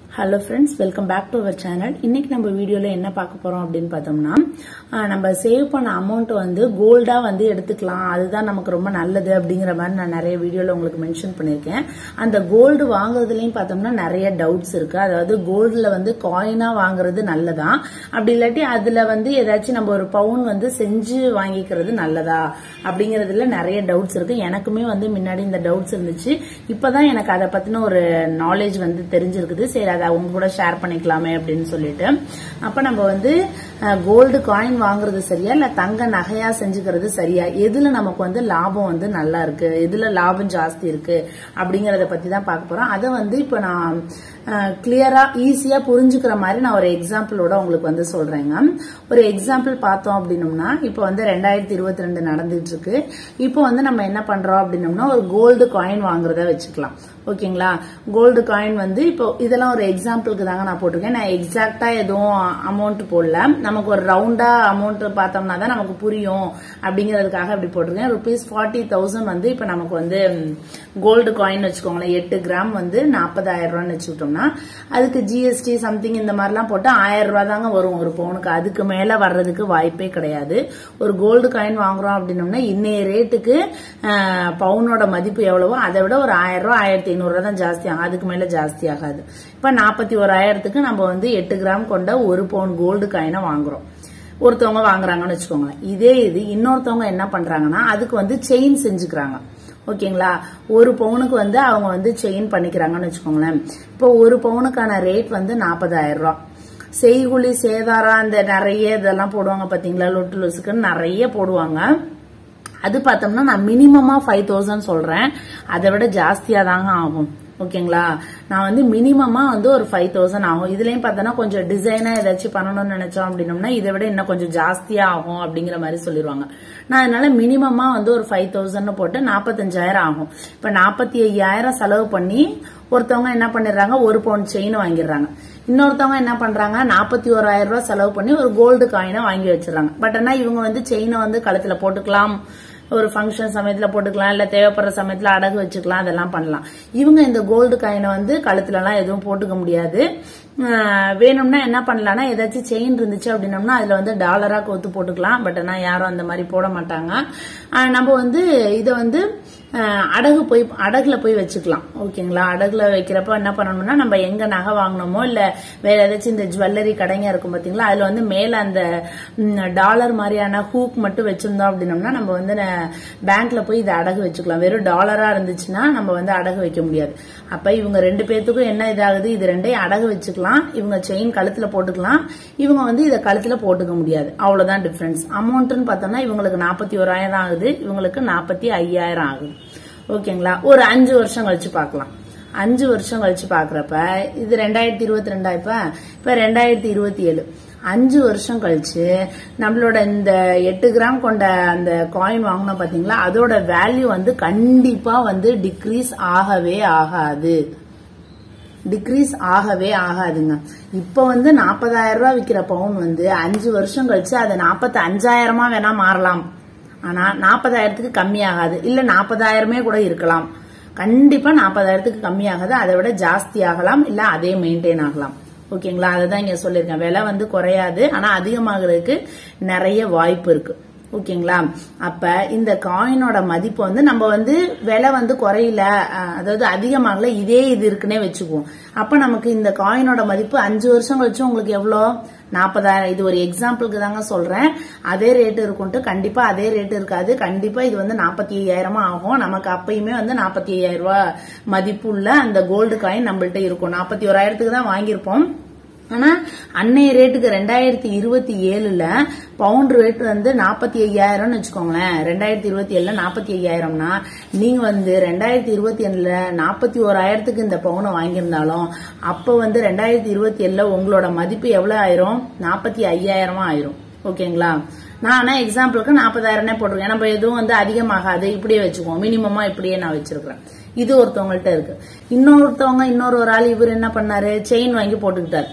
hello friends welcome back to our channel இன்னைக்கு நம்ம வீடியோல என்ன பார்க்க போறோம் அப்படின்னு பார்த்தோம்னா ஆஹ், நம்ம சேவ் பண்ண அமௌண்ட் வந்து கோல்டா வந்து எடுத்துக்கலாம் அதுதான் நமக்கு ரொம்ப நல்லது அப்படிங்கிற மாதிரி நான் நிறைய வீடியோல உங்களுக்கு மென்ஷன் பண்ணியிருக்கேன் அந்த கோல்டு வாங்குறதுலயும் பார்த்தோம்னா நிறைய டவுட்ஸ் இருக்கு அதாவது கோல்டுல வந்து காயினா வாங்குறது நல்லதா அப்படி இல்லாட்டி அதுல வந்து ஏதாச்சும் நம்ம ஒரு பவுன் வந்து செஞ்சு வாங்கிக்கிறது நல்லதா அப்படிங்கறதுல நிறைய டவுட்ஸ் இருக்கு எனக்குமே வந்து முன்னாடி இந்த டவுட்ஸ் இருந்துச்சு இப்பதான் எனக்கு அதை பத்தின ஒரு நாலேஜ் வந்து தெரிஞ்சிருக்குது சரி அதை அவங்க கூட ஷேர் பண்ணிக்கலாமே அப்படின்னு சொல்லிட்டு அப்ப நம்ம வந்து கோல்டு காயின் வாங்குறது சரியா இல்ல தங்க நகையா செஞ்சுக்கிறது சரியா எதுல நமக்கு வந்து லாபம் வந்து நல்லா இருக்கு எதுல லாபம் ஜாஸ்தி இருக்கு அப்படிங்கறத பத்தி தான் பார்க்க போறோம் அதை வந்து இப்ப நான் கிளியரா ஈஸியா புரிஞ்சுக்கிற மாதிரி நான் ஒரு எக்ஸாம்பிளோட உங்களுக்கு வந்து சொல்றேங்க ஒரு எக்ஸாம்பிள் பார்த்தோம் அப்படின்னம்னா இப்போ வந்து ரெண்டாயிரத்தி இருபத்தி ரெண்டு நடந்துட்டு இருக்கு இப்போ வந்து நம்ம என்ன பண்றோம் அப்படின்னம்னா ஒரு கோல்டு காயின் வாங்குறத வச்சுக்கலாம் ஓகேங்களா கோல்டு காயின் வந்து இப்போ இதெல்லாம் ஒரு எக்ஸாம்பிளுக்கு தாங்க நான் போட்டிருக்கேன் நான் எக்ஸாக்டா எதுவும் அமௌண்ட் போடல நமக்கு ஒரு ரவுண்டா அமௌண்ட் பார்த்தோம்னா தான் நமக்கு புரியும் அப்படிங்கிறதுக்காக அப்படி போட்டிருக்கேன் ருபீஸ் ஃபார்ட்டி தௌசண்ட் வந்து இப்போ நமக்கு வந்து கோல்டு காயின் வச்சுக்கோங்களேன் எட்டு கிராம் வந்து நாற்பதாயிரம் ரூபான்னு வச்சுக்கிட்டோம்னா அதுக்கு ஜிஎஸ்டி சம்திங் இந்த மாதிரிலாம் போட்டு ஆயிரம் ரூபாய் தாங்க வரும் ஒரு பவுனுக்கு அதுக்கு மேல வர்றதுக்கு வாய்ப்பே கிடையாது ஒரு கோல்டு காயின் வாங்குறோம் அப்படின்னோம்னா இன்னைய ரேட்டுக்கு அஹ், பவுனோட மதிப்பு எவ்வளவோ அதை விட ஒரு ஆயிரம் ரூபாய் ஆயிரத்தி ஐநூறு ரூபாய் தான் ஜாஸ்தி ஆகும் அதுக்கு மேல ஜாஸ்தி ஆகாது இப்ப நாற்பத்தி ஓராயிரத்துக்கு நம்ம வந்து எட்டு கிராம் கொண்ட ஒரு பவுன் கோல்டு காயினை வாங்குறோம் ஒருத்தவங்க வாங்குறாங்கன்னு வச்சுக்கோங்களேன் இதே இது இன்னொருத்தவங்க என்ன பண்றாங்கன்னா அதுக்கு வந்து செயின் செஞ்சுக்கிறாங்க ஓகேங்களா ஒரு பவுனுக்கு வந்து அவங்க வந்து செயின் பண்ணிக்கிறாங்கன்னு வச்சுக்கோங்களேன் இப்போ ஒரு பவுனுக்கான ரேட் வந்து நாற்பதாயிரம் ரூபாய் செய்குழி சேதாரம் அந்த நிறைய இதெல்லாம் போடுவாங்க பாத்தீங்களா லொட்டு லொசுக்குன்னு நிறைய போடுவாங்க அது பார்த்தோம்னா நான் மினிமமா ஃபைவ் தௌசண்ட் சொல்றேன் அதை விட ஜாஸ்தியா தாங்க ஆகும் ஓகேங்களா நான் வந்து மினிமமா வந்து ஒரு ஃபைவ் தௌசண்ட் ஆகும் இதுலயும் பார்த்தோன்னா கொஞ்சம் டிசைனா ஏதாச்சும் பண்ணணும்னு நினைச்சோம் அப்படின்னோம்னா இதை விட இன்னும் கொஞ்சம் ஜாஸ்தியா ஆகும் அப்படிங்கிற மாதிரி சொல்லிடுவாங்க நான் அதனால மினிமமா வந்து ஒரு ஃபைவ் தௌசண்ட் போட்டு நாற்பத்தஞ்சாயிரம் ஆகும் இப்ப நாற்பத்தி ஐயாயிரம் செலவு பண்ணி ஒருத்தவங்க என்ன பண்ணிடுறாங்க ஒரு பவுன் செயின் வாங்கிடுறாங்க இன்னொருத்தவங்க என்ன பண்றாங்க நாற்பத்தி ஓராயிரம் ரூபாய் செலவு பண்ணி ஒரு கோல்டு காயினை வாங்கி வச்சிடறாங்க பட் ஆனா இவங்க வந்து செயினை வந்து கழுத்துல போட்டுக்கலாம் ஒரு ஃபங்க்ஷன் சமயத்துல போட்டுக்கலாம் இல்ல தேவைப்படுற சமயத்துல அடகு வச்சுக்கலாம் அதெல்லாம் பண்ணலாம் இவங்க இந்த கோல்டு காயினை வந்து கழுத்துல எல்லாம் எதுவும் போட்டுக்க முடியாது ஆஹ் வேணும்னா என்ன பண்ணலாம்னா ஏதாச்சும் செயின் இருந்துச்சு அப்படின்னம்னா அதுல வந்து டாலரா கோத்து போட்டுக்கலாம் பட் ஆனா யாரும் அந்த மாதிரி போட மாட்டாங்க ஆஹ் நம்ம வந்து இதை வந்து ஆஹ் அடகு போய் அடகுல போய் வச்சுக்கலாம் ஓகேங்களா அடகுல வைக்கிறப்ப என்ன பண்ணணும்னா நம்ம எங்க நகை வாங்கினோமோ இல்ல வேற ஏதாச்சும் இந்த ஜுவல்லரி கடைங்க இருக்கும் பாத்தீங்களா அதுல வந்து மேல அந்த டாலர் மாதிரியான ஹூக் மட்டும் வச்சிருந்தோம் அப்படின்னம்னா நம்ம வந்து பேங்க்ல போய் இதை அடகு வச்சுக்கலாம் வெறும் டாலரா இருந்துச்சுன்னா நம்ம வந்து அடகு வைக்க முடியாது அப்ப இவங்க ரெண்டு பேர்த்துக்கும் என்ன இதாகுது இது ரெண்டையும் அடகு வச்சுக்கலாம் இவங்க செயின் கழுத்துல போட்டுக்கலாம் இவங்க வந்து இதை கழுத்துல போட்டுக்க முடியாது அவ்வளவுதான் டிஃபரன்ஸ் அமௌண்ட்னு பார்த்தோம்னா இவங்களுக்கு நாற்பத்தி ஓராயிரம் ஆகுது இவங்களுக்கு நாற்பத்தி ஐயாயிரம் ஆகுது ஓகேங்களா ஒரு அஞ்சு வருஷம் கழிச்சு பார்க்கலாம் அஞ்சு வருஷம் கழிச்சு பாக்குறப்ப இது ரெண்டாயிரத்தி இருபத்தி ரெண்டா இப்ப இப்ப ரெண்டாயிரத்தி இருபத்தி ஏழு அஞ்சு வருஷம் கழிச்சு நம்மளோட இந்த எட்டு கிராம் கொண்ட அந்த காயின் வாங்கினோம் பாத்தீங்களா அதோட வேல்யூ வந்து கண்டிப்பா வந்து டிக்ரீஸ் ஆகவே ஆகாது டிக்ரீஸ் ஆகவே ஆகாதுங்க இப்ப வந்து நாற்பதாயிரம் ரூபாய் விக்கிற பவுன் வந்து அஞ்சு வருஷம் கழிச்சு அது நாற்பத்தி அஞ்சாயிரமா வேணா மாறலாம் ஆனா நாற்பதாயிரத்துக்கு கம்மி ஆகாது இல்ல நாற்பதாயிரமே கூட இருக்கலாம் கண்டிப்பா நாற்பதாயிரத்துக்கு கம்மி ஆகாது அதை விட ஜாஸ்தி ஆகலாம் இல்ல அதே மெயின்டைன் ஆகலாம் ஓகேங்களா அதுதான் இங்க சொல்லியிருக்கேன் விலை வந்து குறையாது ஆனா அதிகமாகிறதுக்கு நிறைய வாய்ப்பு இருக்கு ஓகேங்களா அப்ப இந்த காயினோட மதிப்பு வந்து நம்ம வந்து விலை வந்து குறையல அஹ், அதாவது அதிகமாகல இதே இது இருக்குன்னே வச்சுக்குவோம் அப்ப நமக்கு இந்த காயினோட மதிப்பு அஞ்சு வருஷம் கழிச்சு உங்களுக்கு எவ்வளோ நாற்பதாயிரம் இது ஒரு எக்ஸாம்பிளுக்கு தாங்க சொல்றேன் அதே ரேட் இருக்கும்ட்டு கண்டிப்பா அதே ரேட் இருக்காது கண்டிப்பா இது வந்து நாற்பத்தி ஐயாயிரமா ஆகும் நமக்கு அப்பயுமே வந்து நாற்பத்தி ஐயாயிரம் ரூபாய் மதிப்புள்ள அந்த கோல்டு காயின் நம்மள்ட்ட இருக்கும் நாற்பத்தி ஓராயிரத்துக்கு தான் வாங்கியிருப்போம் ஆனா அன்னைய ரேட்டுக்கு ரெண்டாயிரத்தி இருபத்தி ஏழுல பவுண்ட் ரேட் வந்து நாற்பத்தி ஐயாயிரம்னு வச்சுக்கோங்களேன் ரெண்டாயிரத்தி இருபத்தி ஏழுல நாற்பத்தி ஐயாயிரம்னா நீங்க வந்து ரெண்டாயிரத்தி இருபத்தி ஏழுல நாற்பத்தி ஓராயிரத்துக்கு இந்த பவுனை வாங்கியிருந்தாலும் அப்ப வந்து ரெண்டாயிரத்தி இருபத்தி ஏழுல உங்களோட மதிப்பு எவ்வளவு ஆயிரும் நாற்பத்தி ஐயாயிரமா ஆயிரும் ஓகேங்களா நான் ஆனா எக்ஸாம்பிளுக்கு நாற்பதாயிரம்னே போட்டிருக்கேன் நம்ம எதுவும் வந்து அதிகமாகாது இப்படியே வச்சுக்குவோம் மினிமமா இப்படியே நான் வச்சிருக்கிறேன் இது ஒருத்தவங்கள்ட்ட இருக்கு இன்னொருத்தவங்க இன்னொரு ஒரு ஆள் இவர் என்ன பண்ணாரு செயின் வாங்கி போட்டுக்கிட்டாரு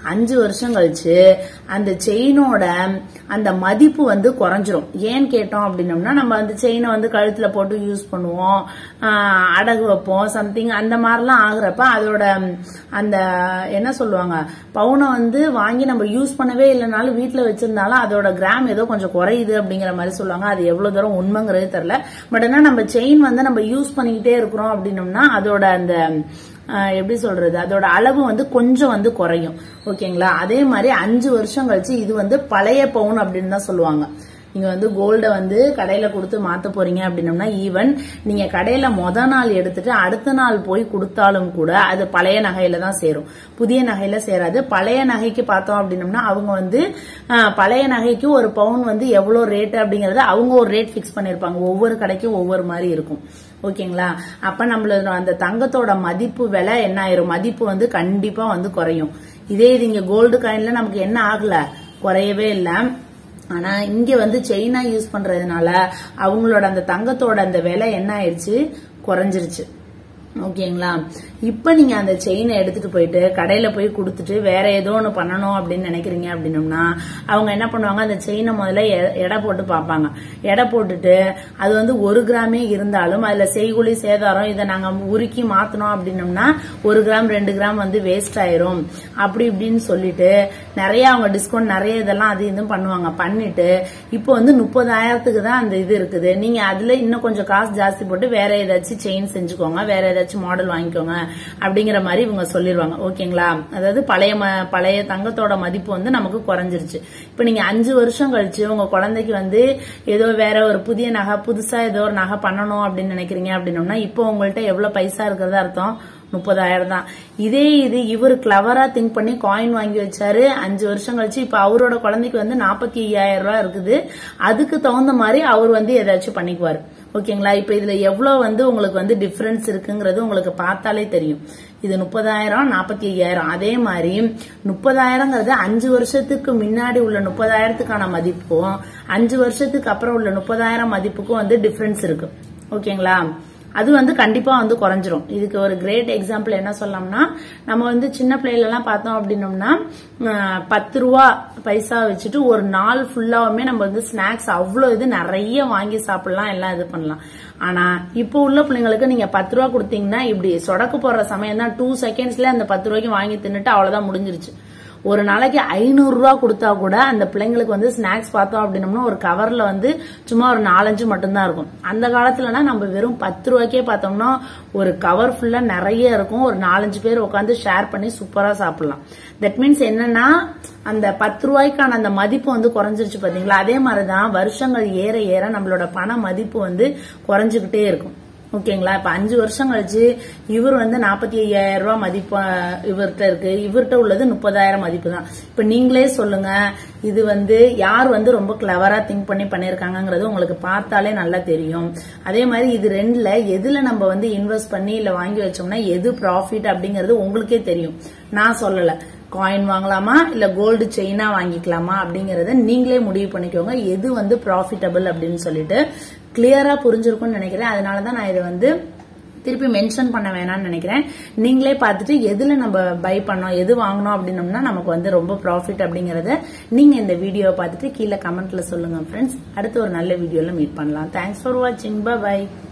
அஞ்சு வருஷம் கழிச்சு அந்த செயினோட அந்த மதிப்பு வந்து குறைஞ்சிரும் ஏன் கேட்டோம் அப்படின்னம்னா நம்ம அந்த செயினை வந்து கழுத்துல போட்டு யூஸ் பண்ணுவோம் ஆஹ் அடகு வைப்போம் சம்திங் அந்த மாதிரிலாம் ஆகுறப்ப அதோட ம், அந்த என்ன சொல்லுவாங்க பவுனை வந்து வாங்கி நம்ம யூஸ் பண்ணவே இல்லைனாலும் வீட்டுல வச்சிருந்தாலும் அதோட கிராம் ஏதோ கொஞ்சம் குறையுது அப்படிங்கிற மாதிரி சொல்லுவாங்க அது எவ்வளவு தூரம் உண்மைங்கிறது தெரியல பட் என்ன நம்ம செயின் வந்து நம்ம யூஸ் பண்ணிக்கிட்டே இருக்கிறோம் அப்படின்னம்னா அதோட அந்த ஆஹ் எப்படி சொல்றது அதோட அளவு வந்து கொஞ்சம் வந்து குறையும் ஓகேங்களா அதே மாதிரி அஞ்சு வருஷம் கழிச்சு இது வந்து பழைய பவுன் அப்படின்னு தான் சொல்லுவாங்க நீங்க வந்து கோல்ட வந்து கடையில கொடுத்து மாத்த போறீங்க அப்படின்னம்னா ஈவன் நீங்க கடையில முத நாள் எடுத்துட்டு அடுத்த நாள் போய் கொடுத்தாலும் கூட அது பழைய நகையில தான் சேரும் புதிய நகையில சேராது பழைய நகைக்கு பார்த்தோம் அப்படின்னம்னா அவங்க வந்து ஆஹ், பழைய நகைக்கு ஒரு பவுன் வந்து எவ்வளவு ரேட் அப்படிங்கறத அவங்க ஒரு ரேட் ஃபிக்ஸ் பண்ணிருப்பாங்க ஒவ்வொரு கடைக்கும் ஒவ்வொரு மாதிரி இருக்கும் ஓகேங்களா அப்ப நம்மளோட அந்த தங்கத்தோட மதிப்பு விலை என்ன ஆயிரும் மதிப்பு வந்து கண்டிப்பா வந்து குறையும் இதே இது இங்க கோல்டு காயின்ல நமக்கு என்ன ஆகல குறையவே இல்லை ஆனா இங்க வந்து செயினா யூஸ் பண்றதுனால அவங்களோட அந்த தங்கத்தோட அந்த விலை என்ன ஆயிடுச்சு குறைஞ்சிருச்சு ஓகேங்களா இப்ப நீங்க அந்த செயினை எடுத்துட்டு போயிட்டு கடையில போய் கொடுத்துட்டு வேற ஏதோ ஒண்ணு பண்ணணும் அப்படின்னு நினைக்கிறீங்க அப்படின்னம்னா அவங்க என்ன பண்ணுவாங்க அந்த செயினை முதல்ல எ- எடை போட்டு பார்ப்பாங்க எடை போட்டுட்டு அது வந்து ஒரு கிராமே இருந்தாலும் அதுல செய்குழி சேதாரம் இதை நாங்க உருக்கி மாத்தணும் அப்படின்னம்னா ஒரு கிராம் ரெண்டு கிராம் வந்து வேஸ்ட் ஆயிரும் அப்படி இப்படின்னு சொல்லிட்டு நிறைய அவங்க டிஸ்கவுண்ட் நிறைய இதெல்லாம் அது இதுவும் பண்ணுவாங்க பண்ணிட்டு இப்போ வந்து முப்பதாயிரத்துக்கு தான் அந்த இது இருக்குது நீங்க அதுல இன்னும் கொஞ்சம் காசு ஜாஸ்தி போட்டு வேற ஏதாச்சும் செயின் செஞ்சுக்கோங்க வேற ஏதாச்சும் மாடல் வாங்கிக்கோங்க அப்படிங்கிற மாதிரி இவங்க சொல்லிடுவாங்க ஓகேங்களா அதாவது பழைய ம- பழைய தங்கத்தோட மதிப்பு வந்து நமக்கு குறைஞ்சிருச்சு இப்போ நீங்க அஞ்சு வருஷம் கழிச்சு உங்க குழந்தைக்கு வந்து ஏதோ வேற ஒரு புதிய நகை புதுசா ஏதோ ஒரு நகை பண்ணணும் அப்படின்னு நினைக்கிறீங்க அப்படின்னோம்னா இப்போ உங்கள்ட்ட எவ்வளவு பைசா இருக்கிறதா அர்த்தம் முப்பதாயிரம் தான் இதே இது இவர் கிளவரா திங்க் பண்ணி காயின் வாங்கி வச்சாரு அஞ்சு வருஷம் கழிச்சு இப்ப அவரோட குழந்தைக்கு வந்து நாற்பத்தி ஐயாயிரம் ரூபாய் இருக்குது அதுக்கு தகுந்த மாதிரி அவர் வந்து ஏதாச்சும் பண்ணிக்குவாரு ஓகேங்களா இப்ப இதுல எவ்வளவு வந்து உங்களுக்கு வந்து டிஃபரன்ஸ் இருக்குங்கிறது உங்களுக்கு பார்த்தாலே தெரியும் இது முப்பதாயிரம் நாற்பத்தி ஐயாயிரம் அதே மாதிரி முப்பதாயிரங்கிறது அஞ்சு வருஷத்துக்கு முன்னாடி உள்ள முப்பதாயிரத்துக்கான மதிப்பும் அஞ்சு வருஷத்துக்கு அப்புறம் உள்ள முப்பதாயிரம் மதிப்புக்கும் வந்து டிஃபரன்ஸ் இருக்கு ஓகேங்களா அது வந்து கண்டிப்பா வந்து குறைஞ்சிரும் இதுக்கு ஒரு கிரேட் எக்ஸாம்பிள் என்ன சொல்லலாம்னா நம்ம வந்து சின்ன பிள்ளைல எல்லாம் பார்த்தோம் அப்படின்னோம்னா அஹ், பத்து ரூபா பைசா வச்சுட்டு ஒரு நாள் ஃபுல்லாவுமே நம்ம வந்து ஸ்நாக்ஸ் அவ்வளோ இது நிறைய வாங்கி சாப்பிடலாம் எல்லாம் இது பண்ணலாம் ஆனா இப்போ உள்ள பிள்ளைங்களுக்கு நீங்க பத்து ரூபா கொடுத்தீங்கன்னா இப்படி சொடக்கு போடுற சமயம் தான் டூ செகண்ட்ஸ்ல அந்த பத்து ரூபாய்க்கு வாங்கி தின்னுட்டு அவ்வளவுதான் முடிஞ்சிருச்சு ஒரு நாளைக்கு ஐநூறு ரூபா கொடுத்தா கூட அந்த பிள்ளைங்களுக்கு வந்து ஸ்நாக்ஸ் பார்த்தோம் அப்படின்னம்னா ஒரு கவர்ல வந்து சும்மா ஒரு நாலஞ்சு மட்டும்தான் இருக்கும் அந்த காலத்துலனா நம்ம வெறும் பத்து ரூபாய்க்கே பார்த்தோம்னா ஒரு கவர் ஃபுல்லா நிறைய இருக்கும் ஒரு நாலஞ்சு பேர் உட்காந்து ஷேர் பண்ணி சூப்பரா சாப்பிடலாம் தட் மீன்ஸ் என்னன்னா அந்த பத்து ரூபாய்க்கான அந்த மதிப்பு வந்து குறைஞ்சிருச்சு பாத்தீங்களா அதே மாதிரிதான் வருஷங்கள் ஏற ஏற நம்மளோட பண மதிப்பு வந்து குறைஞ்சுக்கிட்டே இருக்கும் ஓகேங்களா இப்ப அஞ்சு வருஷம் கழிச்சு இவர் வந்து நாற்பத்தி ஐயாயிரம் ரூபாய் மதிப்பு அஹ், இவர்கிட்ட இருக்கு இவர்கிட்ட உள்ளது முப்பதாயிரம் மதிப்பு தான் இப்ப நீங்களே சொல்லுங்க இது வந்து யார் வந்து ரொம்ப கிளவரா திங்க் பண்ணி பண்ணிருக்காங்கங்கிறது உங்களுக்கு பார்த்தாலே நல்லா தெரியும் அதே மாதிரி இது ரெண்டுல எதுல நம்ம வந்து இன்வெஸ்ட் பண்ணி இல்ல வாங்கி வச்சோம்னா எது ப்ராஃபிட் அப்படிங்கிறது உங்களுக்கே தெரியும் நான் சொல்லல காயின் வாங்கலாமா இல்ல கோல்டு செயினா வாங்கிக்கலாமா அப்படிங்கறத நீங்களே முடிவு பண்ணிக்கோங்க எது வந்து ப்ராஃபிட்டபிள் அப்படின்னு சொல்லிட்டு கிளியரா புரிஞ்சிருக்கும்னு நினைக்கிறேன் அதனாலதான் நான் இதை வந்து திருப்பி மென்ஷன் பண்ண வேணாம்னு நினைக்கிறேன் நீங்களே பார்த்துட்டு எதுல நம்ம பை பண்ணோம் எது வாங்கணும் அப்படின்னம்னா நமக்கு வந்து ரொம்ப ப்ராஃபிட் அப்படிங்கறத நீங்க இந்த வீடியோவை பார்த்துட்டு கீழே கமெண்ட்ல சொல்லுங்க ஃப்ரெண்ட்ஸ் அடுத்து ஒரு நல்ல வீடியோல மீட் பண்ணலாம் தேங்க்ஸ் ஃபார் வாட்சிங் பை